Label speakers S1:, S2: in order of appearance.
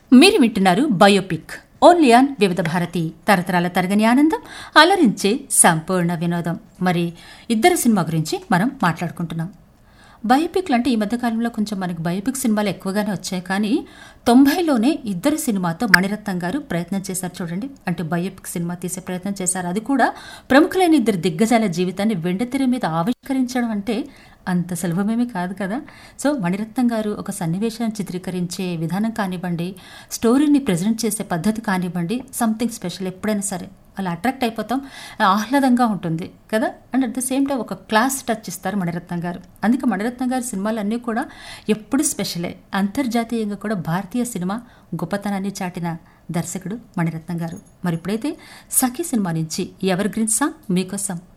S1: మీరు వింటున్నారు biopic only on వివిధ భారతి తరతరాల తరగని ఆనందం అలరించే సంపూర్ణ వినోదం మరి ఇద్దరు సినిమా గురించి మనం మాట్లాడుకుంటున్నాం బయోపిక్లు అంటే ఈ మధ్యకాలంలో కొంచెం మనకి బయోపిక్ సినిమాలు ఎక్కువగానే వచ్చాయి కానీ తొంభైలోనే ఇద్దరు సినిమాతో మణిరత్నం గారు ప్రయత్నం చేశారు చూడండి అంటే బయోపిక్ సినిమా తీసే ప్రయత్నం చేశారు అది కూడా ప్రముఖులైన ఇద్దరు దిగ్గజాల జీవితాన్ని వెండితెర మీద ఆవిష్కరించడం అంటే అంత సులభమేమీ కాదు కదా సో మణిరత్నం గారు ఒక సన్నివేశాన్ని చిత్రీకరించే విధానం కానివ్వండి స్టోరీని ప్రజెంట్ చేసే పద్ధతి కానివ్వండి సంథింగ్ స్పెషల్ ఎప్పుడైనా సరే అలా అట్రాక్ట్ అయిపోతాం ఆహ్లాదంగా ఉంటుంది కదా and at the same time ఒక క్లాస్ టచ్ ఇస్తారు మణిరత్నం గారు అందుకే మణిరత్నం గారి సినిమాలన్నీ కూడా ఎప్పుడు స్పెషలే అంతర్జాతీయంగా కూడా భారతీయ సినిమా గొప్పతనాన్ని చాటిన దర్శకుడు మణిరత్నం గారు మరి ఇప్పుడైతే సఖీ సినిమా నుంచి ఎవర్ గ్రీన్ సాంగ్ మీకోసం